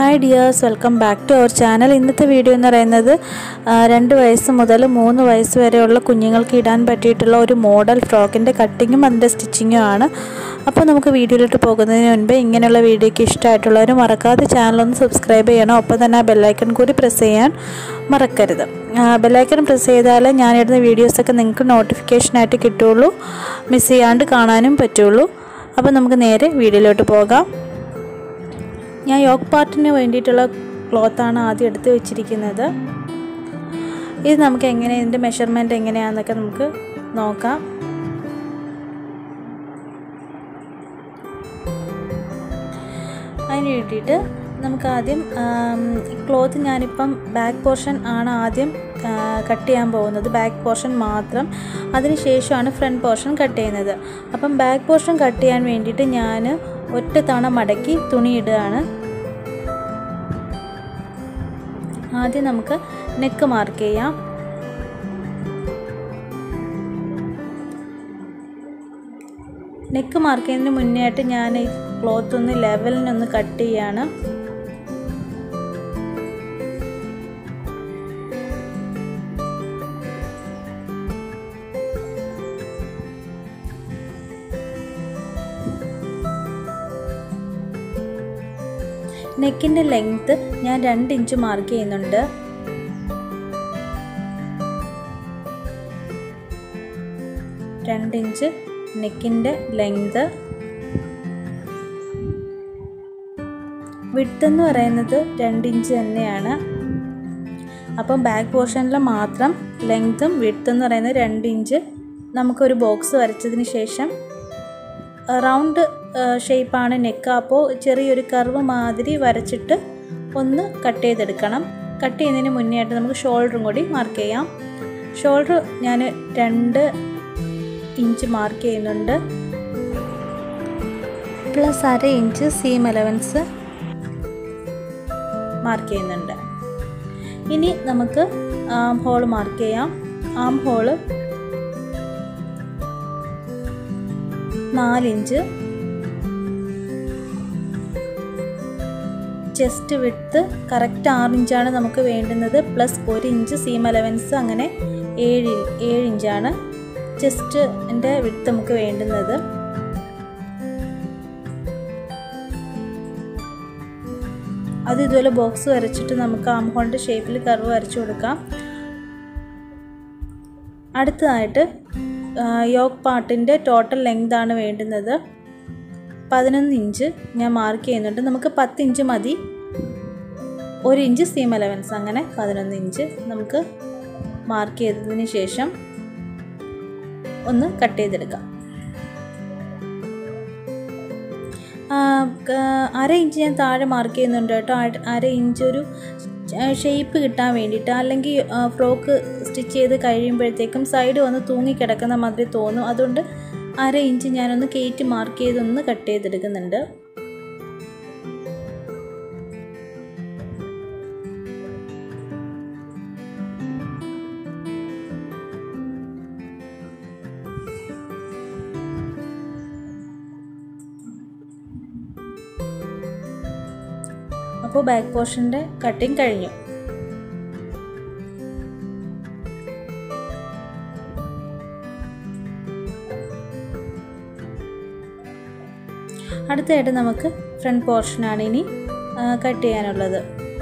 hi dears welcome back to our channel ഇന്നത്തെ video എന്ന് പറയുന്നത് ആ, രണ്ട് വയസ്സ് മുതൽ മൂന്ന് വയസ്സ് വരെയുള്ള കുഞ്ഞുങ്ങൾക്ക് ഇടാൻ പറ്റിയിട്ടുള്ള ഒരു മോഡൽ ഫ്രോക്കിൻ്റെ കട്ടിങ്ങും അതിൻ്റെ സ്റ്റിച്ചിങ്ങും ആണ് അപ്പോൾ നമുക്ക് വീഡിയോയിലോട്ട് പോകുന്നതിന് മുൻപ് ഇങ്ങനെയുള്ള വീഡിയോയ്ക്ക് ഇഷ്ടമായിട്ടുള്ളവർ മറക്കാതെ ചാനലൊന്ന് സബ്സ്ക്രൈബ് ചെയ്യണം ഒപ്പം തന്നെ ആ ബെല്ലൈക്കൺ കൂടി പ്രസ് ചെയ്യാൻ മറക്കരുത് ബെല്ലൈക്കൺ പ്രസ് ചെയ്താൽ ഞാനിടുന്ന വീഡിയോസൊക്കെ നിങ്ങൾക്ക് നോട്ടിഫിക്കേഷനായിട്ട് കിട്ടുള്ളൂ മിസ് ചെയ്യാണ്ട് കാണാനും പറ്റുള്ളൂ അപ്പോൾ നമുക്ക് നേരെ വീഡിയോയിലോട്ട് പോകാം ഞാൻ യോഗ് പാർട്ടിന് വേണ്ടിയിട്ടുള്ള ക്ലോത്താണ് ആദ്യം എടുത്ത് വെച്ചിരിക്കുന്നത് ഇത് നമുക്ക് എങ്ങനെ ഇതിൻ്റെ മെഷർമെൻറ്റ് എങ്ങനെയാണെന്നൊക്കെ നമുക്ക് നോക്കാം അതിന് വേണ്ടിയിട്ട് നമുക്ക് ആദ്യം ക്ലോത്ത് ഞാനിപ്പം ബാക്ക് പോർഷൻ ആണ് ആദ്യം കട്ട് ചെയ്യാൻ പോകുന്നത് ബാക്ക് പോർഷൻ മാത്രം അതിനുശേഷമാണ് ഫ്രണ്ട് പോർഷൻ കട്ട് ചെയ്യുന്നത് അപ്പം ബാക്ക് പോർഷൻ കട്ട് ചെയ്യാൻ വേണ്ടിയിട്ട് ഞാൻ ഒറ്റ തവണ മടക്കി തുണി ഇടുകയാണ് ആദ്യം നമുക്ക് നെക്ക് മാർക്ക് ചെയ്യാം നെക്ക് മാർക്ക് ചെയ്യുന്നതിന് മുന്നേ ആയിട്ട് ഞാൻ ഈ ക്ലോത്ത് ഒന്ന് ലെവലിനൊന്ന് കട്ട് ചെയ്യാണ് നെക്കിൻ്റെ ലെങ്ത്ത് ഞാൻ രണ്ട് ഇഞ്ച് മാർക്ക് ചെയ്യുന്നുണ്ട് രണ്ട് ഇഞ്ച് നെക്കിൻ്റെ ലെങ്ത് വിഡ്ത്ത് എന്ന് പറയുന്നത് രണ്ട് ഇഞ്ച് തന്നെയാണ് അപ്പം ബാക്ക് പോർഷനിൽ മാത്രം ലെങ്ത്തും വിഡ്ത്ത് എന്ന് പറയുന്നത് രണ്ട് ഇഞ്ച് നമുക്കൊരു ബോക്സ് വരച്ചതിന് ശേഷം റൗണ്ട് ഷേപ്പാണ് നെക്ക് അപ്പോൾ ചെറിയൊരു കർവ് മാതിരി വരച്ചിട്ട് ഒന്ന് കട്ട് ചെയ്തെടുക്കണം കട്ട് ചെയ്യുന്നതിന് മുന്നേ ആയിട്ട് നമുക്ക് ഷോൾഡറും കൂടി മാർക്ക് ചെയ്യാം ഷോൾഡർ ഞാൻ രണ്ട് ഇഞ്ച് മാർക്ക് ചെയ്യുന്നുണ്ട് പ്ലസ് അര ഇഞ്ച് സീം അലവൻസ് മാർക്ക് ചെയ്യുന്നുണ്ട് ഇനി നമുക്ക് ആം ഹോൾ മാർക്ക് ചെയ്യാം ആം ഹോള് നാലിഞ്ച് ചെസ്റ്റ് വിട്ട് കറക്റ്റ് ആറ് ഇഞ്ചാണ് നമുക്ക് വേണ്ടുന്നത് പ്ലസ് ഒരു ഇഞ്ച് സീം അലവൻസ് അങ്ങനെ ഏഴ് ഏഴ് ഇഞ്ചാണ് ചെസ്റ്റിൻ്റെ വിട്ട് നമുക്ക് വേണ്ടുന്നത് അത് ഇതുപോലെ ബോക്സ് വരച്ചിട്ട് നമുക്ക് ആം ഹോളിൻ്റെ ഷേപ്പിൽ കർവ് വരച്ചു കൊടുക്കാം അടുത്തതായിട്ട് യോഗ് പാർട്ടിൻ്റെ ടോട്ടൽ ലെങ്ത് ആണ് വേണ്ടുന്നത് പതിനൊന്ന് ഇഞ്ച് ഞാൻ മാർക്ക് ചെയ്യുന്നുണ്ട് നമുക്ക് പത്ത് ഇഞ്ച് മതി ഒരു ഇഞ്ച് സീം അലവൻസ് അങ്ങനെ പതിനൊന്ന് ഇഞ്ച് നമുക്ക് മാർക്ക് ചെയ്തതിന് ശേഷം ഒന്ന് കട്ട് ചെയ്തെടുക്കാം അര ഇഞ്ച് ഞാൻ താഴെ മാർക്ക് ചെയ്യുന്നുണ്ട് കേട്ടോ അര ഇഞ്ച് ഒരു ഷേപ്പ് കിട്ടാൻ വേണ്ടിയിട്ട് അല്ലെങ്കിൽ ഫ്രോക്ക് സ്റ്റിച്ച് ചെയ്ത് കഴിയുമ്പോഴത്തേക്കും സൈഡ് വന്ന് തൂങ്ങിക്കിടക്കുന്ന മാതിരി തോന്നും അതുകൊണ്ട് അര ഇഞ്ച് ഞാനൊന്ന് കയറ്റി മാർക്ക് ചെയ്തൊന്ന് കട്ട് ചെയ്തെടുക്കുന്നുണ്ട് അപ്പോൾ ബാക്ക് പോർഷൻ്റെ കട്ടിങ് കഴിഞ്ഞു അടുത്തതായിട്ട് നമുക്ക് ഫ്രണ്ട് പോർഷനാണ് ഇനി കട്ട് ചെയ്യാനുള്ളത്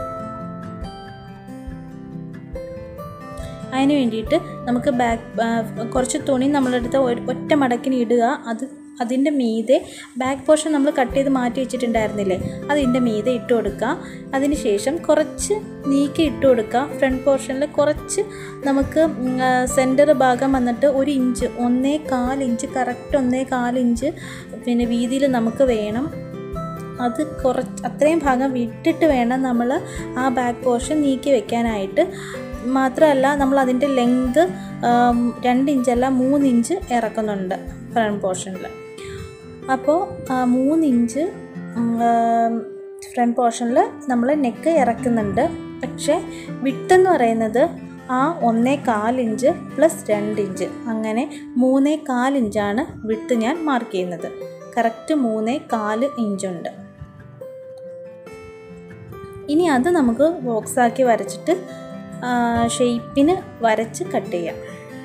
അതിന് വേണ്ടിയിട്ട് നമുക്ക് ബാക്ക് കുറച്ച് തുണി നമ്മളെടുത്ത് ഒറ്റ മടക്കിന് ഇടുക അത് അതിൻ്റെ മീതെ ബാക്ക് പോർഷൻ നമ്മൾ കട്ട് ചെയ്ത് മാറ്റി വെച്ചിട്ടുണ്ടായിരുന്നില്ലേ അതിൻ്റെ മീതെ ഇട്ട് കൊടുക്കുക അതിന് ശേഷം കുറച്ച് നീക്കി ഇട്ട് കൊടുക്കുക ഫ്രണ്ട് പോർഷനിൽ കുറച്ച് നമുക്ക് സെൻറ്റർ ഭാഗം വന്നിട്ട് ഒരു ഇഞ്ച് ഒന്നേ കാൽ ഇഞ്ച് കറക്റ്റ് ഒന്നേ കാൽ ഇഞ്ച് പിന്നെ വീതിയിൽ നമുക്ക് വേണം അത് കുറച്ച് അത്രയും ഭാഗം വിട്ടിട്ട് വേണം നമ്മൾ ആ ബാക്ക് പോർഷൻ നീക്കി വെക്കാനായിട്ട് മാത്രമല്ല നമ്മൾ അതിൻ്റെ ലെങ്ത് രണ്ട് ഇഞ്ചല്ല മൂന്ന് ഇഞ്ച് ഇറക്കുന്നുണ്ട് ഫ്രണ്ട് പോർഷനിൽ അപ്പോൾ മൂന്ന് ഇഞ്ച് ഫ്രണ്ട് പോർഷനിൽ നമ്മൾ നെക്ക് ഇറക്കുന്നുണ്ട് പക്ഷേ വിട്ടെന്ന് പറയുന്നത് ആ ഒന്നേ കാലിഞ്ച് പ്ലസ് രണ്ട് ഇഞ്ച് അങ്ങനെ മൂന്നേ കാലിഞ്ചാണ് വിട്ട് ഞാൻ മാർക്ക് ചെയ്യുന്നത് കറക്റ്റ് മൂന്നേ കാല് ഇഞ്ചുണ്ട് ഇനി അത് നമുക്ക് ബോക്സാക്കി വരച്ചിട്ട് ഷെയ്പ്പിന് വരച്ച് കട്ട് ചെയ്യാം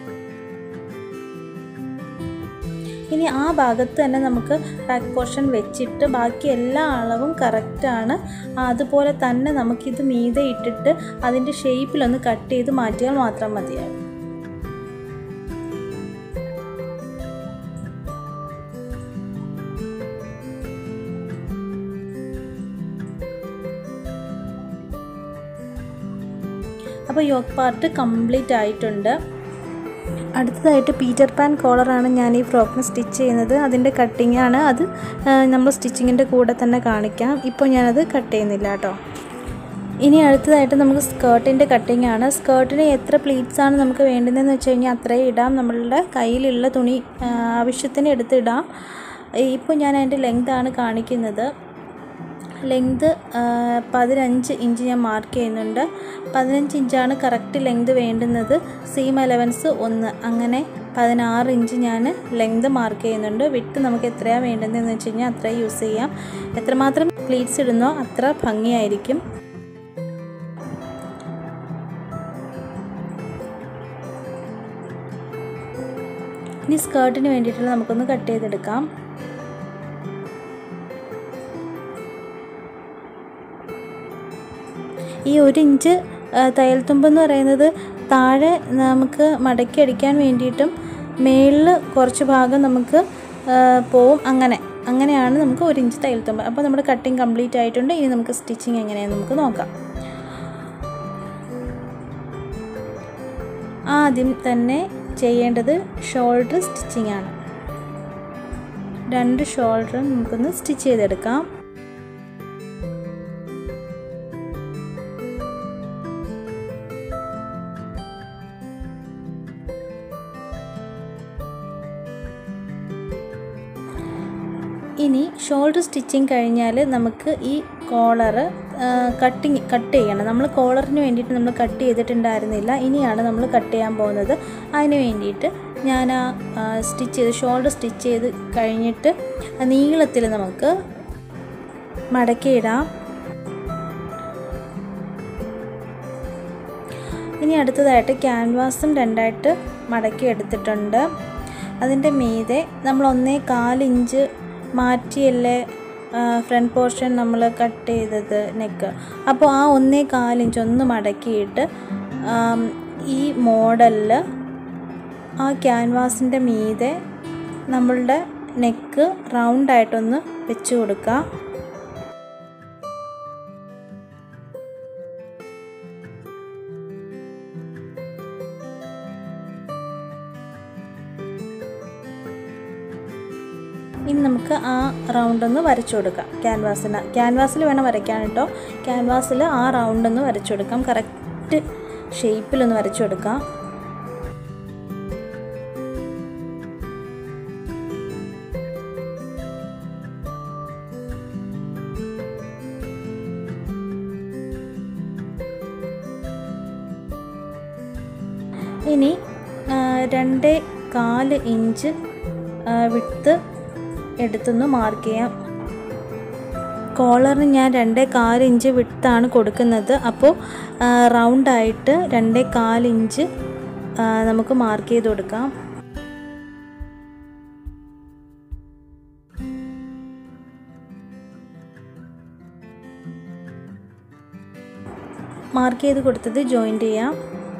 ഇനി ആ ഭാഗത്ത് തന്നെ നമുക്ക് ബാക്ക് പോർഷൻ വെച്ചിട്ട് ബാക്കി എല്ലാ അളവും കറക്റ്റാണ് അതുപോലെ തന്നെ നമുക്കിത് മീതെ ഇട്ടിട്ട് അതിൻ്റെ ഷേപ്പിലൊന്ന് കട്ട് ചെയ്ത് മാറ്റിയാൽ മാത്രം മതിയാകും അപ്പോൾ യോക്ക് പാർട്ട് കംപ്ലീറ്റ് ആയിട്ടുണ്ട് അടുത്തതായിട്ട് പീറ്റർ പാൻ കോളറാണ് ഞാൻ ഈ ഫ്രോക്കിന് സ്റ്റിച്ച് ചെയ്യുന്നത് അതിൻ്റെ കട്ടിങ് ആണ് അത് നമ്മൾ സ്റ്റിച്ചിങ്ങിൻ്റെ കൂടെ തന്നെ കാണിക്കാം ഇപ്പോൾ ഞാനത് കട്ട് ചെയ്യുന്നില്ല കേട്ടോ ഇനി അടുത്തതായിട്ട് നമുക്ക് സ്കേർട്ടിൻ്റെ കട്ടിങ് ആണ് സ്കേർട്ടിന് എത്ര പ്ലീറ്റ്സ് ആണ് നമുക്ക് വേണ്ടുന്നതെന്ന് വെച്ച് കഴിഞ്ഞാൽ അത്രയും ഇടാം നമ്മളുടെ കയ്യിലുള്ള തുണി ആവശ്യത്തിന് എടുത്തിടാം ഇപ്പോൾ ഞാൻ അതിൻ്റെ ലെങ്ത് ആണ് കാണിക്കുന്നത് ലെങ്ത് പതിനഞ്ച് ഇഞ്ച് ഞാൻ മാർക്ക് ചെയ്യുന്നുണ്ട് പതിനഞ്ച് ഇഞ്ചാണ് കറക്റ്റ് ലെങ്ത് വേണ്ടുന്നത് സീം അലവൻസ് ഒന്ന് അങ്ങനെ പതിനാറ് ഇഞ്ച് ഞാൻ ലെങ്ത് മാർക്ക് ചെയ്യുന്നുണ്ട് വിട്ട് നമുക്ക് എത്രയാണ് വേണ്ടതെന്ന് വെച്ച് കഴിഞ്ഞാൽ അത്രയും യൂസ് ചെയ്യാം എത്രമാത്രം പ്ലീറ്റ്സ് ഇടുന്നോ അത്ര ഭംഗിയായിരിക്കും ഇനി സ്കേർട്ടിന് വേണ്ടിയിട്ട് നമുക്കൊന്ന് കട്ട് ചെയ്തെടുക്കാം ഈ ഒരു ഇഞ്ച് തയ്യൽ തുമ്പെന്ന് പറയുന്നത് താഴെ നമുക്ക് മടക്കി അടിക്കാൻ വേണ്ടിയിട്ടും മേളിൽ കുറച്ച് ഭാഗം നമുക്ക് പോവും അങ്ങനെ അങ്ങനെയാണ് നമുക്ക് ഒരു ഇഞ്ച് തയ്യൽ തുമ്പ് അപ്പോൾ നമ്മുടെ കട്ടിങ് കംപ്ലീറ്റ് ആയിട്ടുണ്ട് ഇനി നമുക്ക് സ്റ്റിച്ചിങ് എങ്ങനെയാണെന്ന് നമുക്ക് നോക്കാം ആദ്യം തന്നെ ചെയ്യേണ്ടത് ഷോൾഡർ സ്റ്റിച്ചിങ് ആണ് രണ്ട് ഷോൾഡറും നമുക്കൊന്ന് സ്റ്റിച്ച് ചെയ്തെടുക്കാം ഇനി ഷോൾഡർ സ്റ്റിച്ചിങ് കഴിഞ്ഞാൽ നമുക്ക് ഈ കോളറ് കട്ടിങ് കട്ട് ചെയ്യണം നമ്മൾ കോളറിന് വേണ്ടിയിട്ട് നമ്മൾ കട്ട് ചെയ്തിട്ടുണ്ടായിരുന്നില്ല ഇനിയാണ് നമ്മൾ കട്ട് ചെയ്യാൻ പോകുന്നത് അതിന് വേണ്ടിയിട്ട് ഞാൻ ആ സ്റ്റിച്ച് ചെയ്ത് ഷോൾഡർ സ്റ്റിച്ച് ചെയ്ത് കഴിഞ്ഞിട്ട് നീളത്തിൽ നമുക്ക് മടക്കിയിടാം ഇനി അടുത്തതായിട്ട് ക്യാൻവാസും രണ്ടായിട്ട് മടക്കി എടുത്തിട്ടുണ്ട് അതിൻ്റെ മീതെ നമ്മൾ ഒന്നേ കാലിഞ്ച് മാറ്റിയല്ലേ ഫ്രണ്ട് പോർഷൻ നമ്മൾ കട്ട് ചെയ്തത് നെക്ക് അപ്പോൾ ആ ഒന്നേ കാലിഞ്ച് ഒന്ന് മടക്കിയിട്ട് ഈ മോഡലിൽ ആ ക്യാൻവാസിൻ്റെ മീതെ നമ്മളുടെ നെക്ക് റൗണ്ടായിട്ടൊന്ന് വെച്ച് കൊടുക്കുക ഇനി നമുക്ക് ആ റൗണ്ട് ഒന്ന് വരച്ചു കൊടുക്കാം ക്യാൻവാസിന് ക്യാൻവാസിൽ വേണം വരയ്ക്കാൻ കേട്ടോ ക്യാൻവാസിൽ ആ റൗണ്ട് ഒന്ന് വരച്ചു കൊടുക്കാം കറക്റ്റ് ഷേപ്പിലൊന്ന് വരച്ചു കൊടുക്കാം ഇനി രണ്ട് കാല് ഇഞ്ച് വിട്ട് എടുത്തൊന്ന് മാർക്ക് ചെയ്യാം കോളറിന് ഞാൻ രണ്ടേ കാല് ഇഞ്ച് വിട്ടാണ് കൊടുക്കുന്നത് അപ്പോൾ റൗണ്ടായിട്ട് രണ്ടേ കാല് ഇഞ്ച് നമുക്ക് മാർക്ക് ചെയ്ത് കൊടുക്കാം മാർക്ക് ചെയ്ത് കൊടുത്തത് ജോയിൻ്റ് ചെയ്യാം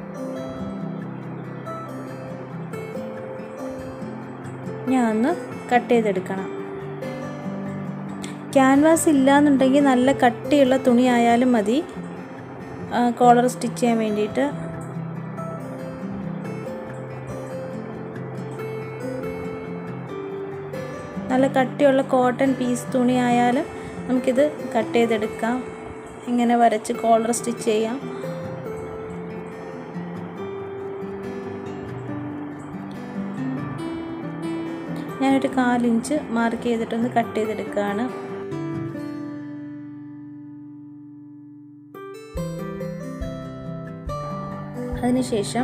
ഞാൻ ഒന്ന് കട്ട് ചെയ്തെടുക്കണം ക്യാൻവാസ് ഇല്ലയെന്നുണ്ടെങ്കിൽ നല്ല കട്ടിയുള്ള തുണി ആയാലും മതി കോളർ സ്റ്റിച്ച് ചെയ്യാൻ വേണ്ടിയിട്ട് നല്ല കട്ടിയുള്ള കോട്ടൺ പീസ് തുണി ആയാലും നമുക്കിത് കട്ട് ചെയ്തെടുക്കാം ഇങ്ങനെ വരച്ച് കോളർ സ്റ്റിച്ച് ചെയ്യാം ഞാനൊരു കാലിഞ്ച് മാർക്ക് ചെയ്തിട്ടൊന്ന് കട്ട് ചെയ്തെടുക്കുകയാണ് അതിനുശേഷം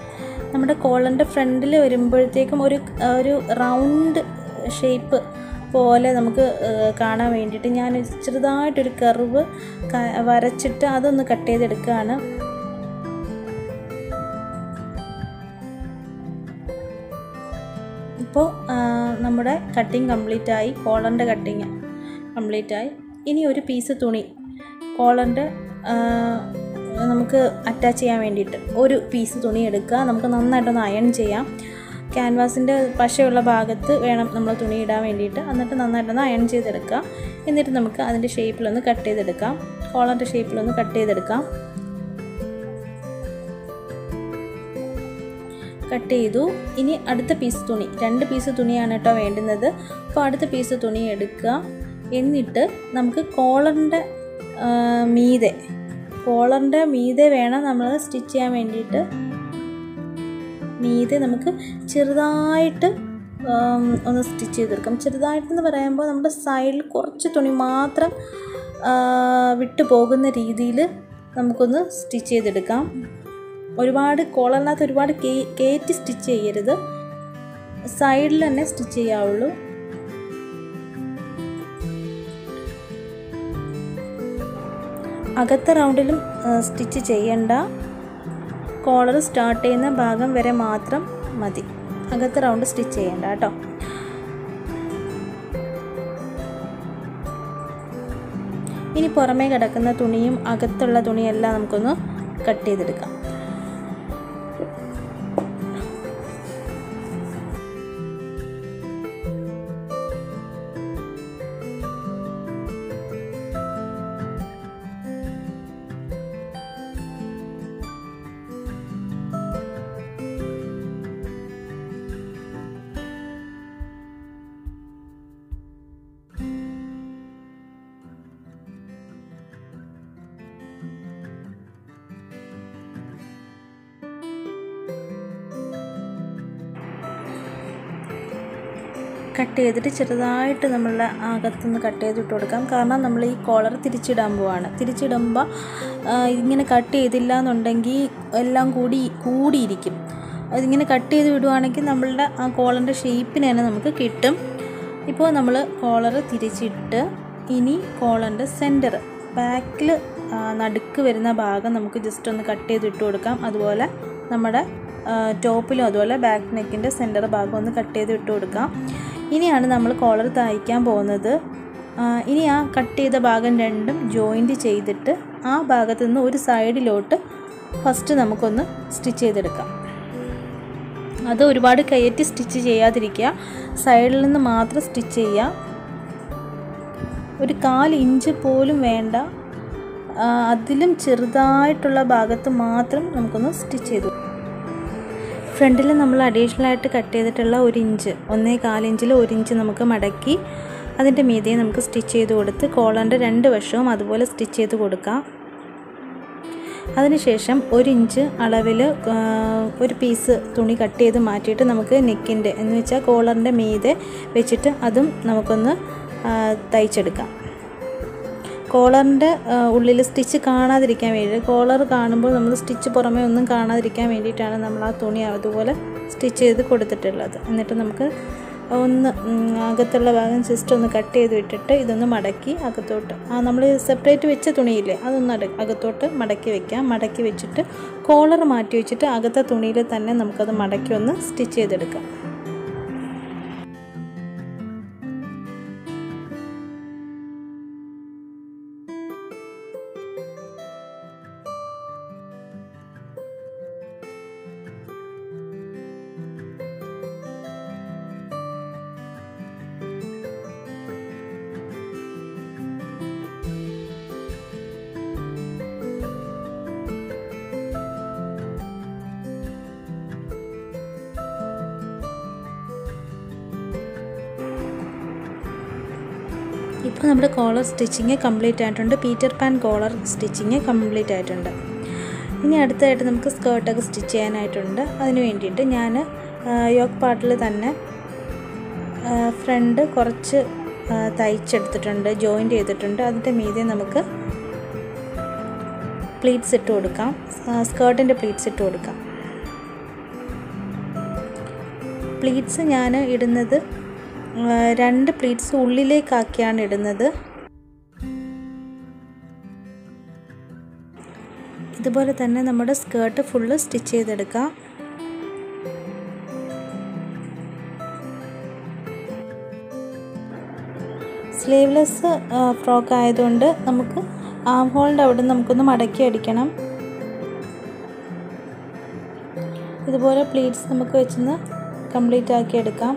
നമ്മുടെ കോളറിൻ്റെ ഫ്രണ്ടിൽ വരുമ്പോഴത്തേക്കും ഒരു ഒരു റൗണ്ട് ഷേപ്പ് പോലെ നമുക്ക് ഏഹ്, കാണാൻ വേണ്ടിയിട്ട് ഞാൻ ചെറുതായിട്ടൊരു കർവ് വരച്ചിട്ട് അതൊന്ന് കട്ട് ചെയ്തെടുക്കുകയാണ് ഇപ്പോൾ നമ്മുടെ കട്ടിങ് കംപ്ലീറ്റ് ആയി കോളറിൻ്റെ കട്ടിങ് കംപ്ലീറ്റ് ആയി ഇനി ഒരു പീസ് തുണി കോളറിൻ്റെ നമുക്ക് അറ്റാച്ച് ചെയ്യാൻ വേണ്ടിയിട്ട് ഒരു പീസ് തുണി എടുക്കുക നമുക്ക് നന്നായിട്ടൊന്ന് അയൺ ചെയ്യാം ക്യാൻവാസിൻ്റെ പശയുള്ള ഭാഗത്ത് വേണം നമ്മൾ തുണി ഇടാൻ വേണ്ടിയിട്ട് എന്നിട്ട് നന്നായിട്ടൊന്ന് അയൺ ചെയ്തെടുക്കുക എന്നിട്ട് നമുക്ക് അതിൻ്റെ ഷേപ്പിലൊന്ന് കട്ട് ചെയ്തെടുക്കാം കോളറിൻ്റെ ഷേപ്പിലൊന്ന് കട്ട് ചെയ്തെടുക്കാം കട്ട് ചെയ്തു ഇനി അടുത്ത പീസ് തുണി രണ്ട് പീസ് തുണിയാണ് കേട്ടോ വേണ്ടുന്നത് അപ്പോൾ അടുത്ത പീസ് തുണി എടുക്കുക എന്നിട്ട് നമുക്ക് കോളറിൻ്റെ മീതെ കോളറിൻ്റെ മീതെ വേണം നമ്മൾ സ്റ്റിച്ച് ചെയ്യാൻ വേണ്ടിയിട്ട് മീതെ നമുക്ക് ചെറുതായിട്ട് ഉം, ഒന്ന് സ്റ്റിച്ച് ചെയ്തെടുക്കാം ചെറുതായിട്ടെന്ന് പറയുമ്പോൾ നമ്മുടെ സൈഡിൽ കുറച്ച് തുണി മാത്രം ആ, വിട്ടു പോകുന്ന രീതിയിൽ നമുക്കൊന്ന് സ്റ്റിച്ച് ചെയ്തെടുക്കാം ഒരുപാട് കോളറിനകത്ത് ഒരുപാട് കേ കയറ്റി സ്റ്റിച്ച് ചെയ്യരുത് സൈഡിൽ തന്നെ സ്റ്റിച്ച് ചെയ്യാവുള്ളൂ അകത്തെ റൗണ്ടിലും സ്റ്റിച്ച് ചെയ്യണ്ട കോളർ സ്റ്റാർട്ട് ചെയ്യുന്ന ഭാഗം വരെ മാത്രം മതി അകത്തെ റൗണ്ട് സ്റ്റിച്ച് ചെയ്യണ്ട കേട്ടോ ഇനി പുറമേ കിടക്കുന്ന തുണിയും അകത്തുള്ള തുണിയെല്ലാം നമുക്കൊന്ന് കട്ട് ചെയ്തെടുക്കാം കട്ട് ചെയ്തിട്ട് ചെറുതായിട്ട് നമ്മളുടെ അകത്തുനിന്ന് കട്ട് ചെയ്തിട്ട് കൊടുക്കാം കാരണം നമ്മൾ ഈ കോളർ തിരിച്ചിടാൻ പോവാണ് തിരിച്ചിടുമ്പോൾ ആ, ഇങ്ങനെ കട്ട് ചെയ്തില്ല എന്നുണ്ടെങ്കിൽ എല്ലാം കൂടി കൂടിയിരിക്കും അതിങ്ങനെ കട്ട് ചെയ്ത് വിടുവാണെങ്കിൽ നമ്മളുടെ ആ കോളറിൻ്റെ ഷേപ്പിന് തന്നെ നമുക്ക് കിട്ടും ഇപ്പോൾ നമ്മൾ കോളർ തിരിച്ചിട്ട് ഇനി കോളറിൻ്റെ സെൻറ്റർ ബാക്കിൽ നടുക്ക് വരുന്ന ഭാഗം നമുക്ക് ജസ്റ്റ് ഒന്ന് കട്ട് ചെയ്ത് ഇട്ട് കൊടുക്കാം അതുപോലെ നമ്മുടെ ടോപ്പിലും അതുപോലെ ബാക്ക് നെക്കിൻ്റെ സെൻറ്റർ ഭാഗം ഒന്ന് കട്ട് ചെയ്ത് ഇട്ട് കൊടുക്കാം ഇനിയാണ് നമ്മൾ കോളർ തയ്ക്കാൻ പോകുന്നത് ആ, ഇനി ആ കട്ട് ചെയ്ത ഭാഗം രണ്ടും ജോയിൻറ്റ് ചെയ്തിട്ട് ആ ഭാഗത്ത് നിന്ന് ഒരു സൈഡിലോട്ട് ഫസ്റ്റ് നമുക്കൊന്ന് സ്റ്റിച്ച് ചെയ്തെടുക്കാം അത് ഒരുപാട് കയറ്റി സ്റ്റിച്ച് ചെയ്യാതിരിക്കുക സൈഡിൽ നിന്ന് മാത്രം സ്റ്റിച്ച് ചെയ്യുക ഒരു കാൽ ഇഞ്ച് പോലും വേണ്ട ആ, അതിലും ചെറുതായിട്ടുള്ള ഭാഗത്ത് മാത്രം നമുക്കൊന്ന് സ്റ്റിച്ച് ചെയ്തു ഫ്രണ്ടിൽ നമ്മൾ അഡീഷണൽ ആയിട്ട് കട്ട് ചെയ്തിട്ടുള്ള ഒരു ഇഞ്ച് ഒന്നേ കാലിഞ്ചിൽ ഒരു ഇഞ്ച് നമുക്ക് മടക്കി അതിൻ്റെ മീതെ നമുക്ക് സ്റ്റിച്ച് ചെയ്ത് കൊടുത്ത് കോളറിൻ്റെ രണ്ട് വശവും അതുപോലെ സ്റ്റിച്ച് ചെയ്ത് കൊടുക്കാം അതിനുശേഷം ഒരു ഇഞ്ച് അളവിൽ ഒരു പീസ് തുണി കട്ട് ചെയ്ത് മാറ്റിയിട്ട് നമുക്ക് നെക്കിൻ്റെ എന്ന് വെച്ചാൽ കോളറിൻ്റെ മീതെ വെച്ചിട്ട് അതും നമുക്കൊന്ന് ആ, തയ്ച്ചെടുക്കാം കോളറിൻ്റെ ഉള്ളിൽ സ്റ്റിച്ച് കാണാതിരിക്കാൻ വേണ്ടി കോളർ കാണുമ്പോൾ നമ്മൾ സ്റ്റിച്ച് പുറമേ ഒന്നും കാണാതിരിക്കാൻ വേണ്ടിയിട്ടാണ് നമ്മൾ ആ തുണി അതുപോലെ സ്റ്റിച്ച് ചെയ്ത് കൊടുത്തിട്ടുള്ളത് എന്നിട്ട് നമുക്ക് ഒന്ന് ഉം, അകത്തുള്ള ഭാഗം ജസ്റ്റ് ഒന്ന് കട്ട് ചെയ്ത് വിട്ടിട്ട് ഇതൊന്ന് മടക്കി അകത്തോട്ട് ആ നമ്മൾ സെപ്പറേറ്റ് വെച്ച തുണിയില്ലേ അതൊന്ന് അട അകത്തോട്ട് മടക്കി വെക്കാം മടക്കി വെച്ചിട്ട് കോളർ മാറ്റി വെച്ചിട്ട് അകത്തെ തുണിയിൽ തന്നെ നമുക്കത് മടക്കി ഒന്ന് സ്റ്റിച്ച് ചെയ്തെടുക്കാം ഇപ്പോൾ നമ്മുടെ കോളർ സ്റ്റിച്ചിങ് കംപ്ലീറ്റ് ആയിട്ടുണ്ട് Peter Pan collar stitching complete ആയിട്ടുണ്ട് ഇനി അടുത്തതായിട്ട് നമുക്ക് സ്കേർട്ടൊക്കെ സ്റ്റിച്ച് ചെയ്യാനായിട്ടുണ്ട് അതിന് വേണ്ടിയിട്ട് ഞാൻ യോക്ക് പാർട്ടിൽ തന്നെ ഫ്രണ്ട് കുറച്ച് ആ, തയ്ച്ചെടുത്തിട്ടുണ്ട് ജോയിൻ്റ് ചെയ്തിട്ടുണ്ട് അതിൻ്റെ മീതെ നമുക്ക് പ്ലീറ്റ്സ് ഇട്ട് കൊടുക്കാം സ്കേർട്ടിൻ്റെ പ്ലീറ്റ്സ് ഇട്ട് കൊടുക്കാം പ്ലീറ്റ്സ് ഞാൻ ഇടുന്നത് രണ്ട് പ്ലീറ്റ്സ് ഉള്ളിലേക്കാക്കിയാണ് ഇടുന്നത് ഇതുപോലെ തന്നെ നമ്മുടെ സ്കേർട്ട് ഫുള്ള് സ്റ്റിച്ച് ചെയ്തെടുക്കാം സ്ലീവ്ലെസ് ഫ്രോക്ക് ആയതുകൊണ്ട് നമുക്ക് ആം ഹോളിൻ്റെ അവിടെ നമുക്കൊന്ന് മടക്കി അടിക്കണം ഇതുപോലെ പ്ലീറ്റ്സ് നമുക്ക് വെച്ചൊന്ന് കംപ്ലീറ്റ് ആക്കി എടുക്കാം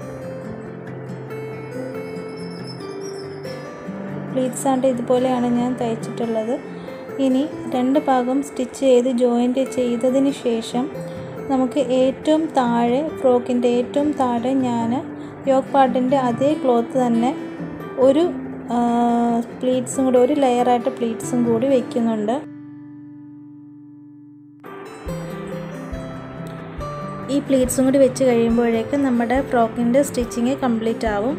പ്ലീറ്റ്സ് ആണ്ട് ഇതുപോലെയാണ് ഞാൻ തയ്ച്ചിട്ടുള്ളത് ഇനി രണ്ട് ഭാഗം സ്റ്റിച്ച് ചെയ്ത് ജോയിൻറ്റ് ചെയ്തതിന് ശേഷം നമുക്ക് ഏറ്റവും താഴെ ഫ്രോക്കിൻ്റെ ഏറ്റവും താഴെ ഞാൻ യോക്ക് പാർട്ടിൻ്റെ അതേ ക്ലോത്ത് തന്നെ ഒരു പ്ലീറ്റ്സും കൂടി ഒരു ലെയറായിട്ട് പ്ലീറ്റ്സും കൂടി വയ്ക്കുന്നുണ്ട് ഈ പ്ലീറ്റ്സും കൂടി വെച്ച് കഴിയുമ്പോഴേക്കും നമ്മുടെ ഫ്രോക്കിൻ്റെ സ്റ്റിച്ചിങ് കംപ്ലീറ്റ് ആവും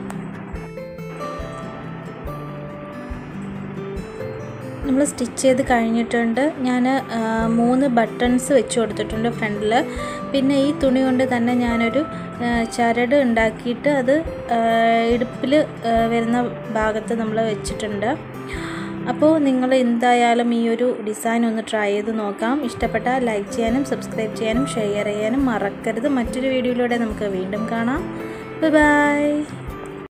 നമ്മൾ സ്റ്റിച്ച് ചെയ്ത് കഴിഞ്ഞിട്ടുണ്ട് ഞാൻ മൂന്ന് ബട്ടൺസ് വെച്ച് കൊടുത്തിട്ടുണ്ട് ഫ്രണ്ടിൽ പിന്നെ ഈ തുണി കൊണ്ട് തന്നെ ഞാനൊരു ചരട് ഉണ്ടാക്കിയിട്ട് അത് ഇടുപ്പിൽ വരുന്ന ഭാഗത്ത് നമ്മൾ വെച്ചിട്ടുണ്ട് അപ്പോൾ നിങ്ങൾ എന്തായാലും ഈ ഒരു ഡിസൈൻ ഒന്ന് ട്രൈ ചെയ്ത് നോക്കാം ഇഷ്ടപ്പെട്ടാൽ ലൈക്ക് ചെയ്യാനും സബ്സ്ക്രൈബ് ചെയ്യാനും ഷെയർ ചെയ്യാനും മറക്കരുത് മറ്റൊരു വീഡിയോയിലൂടെ നമുക്ക് വീണ്ടും കാണാം ബൈ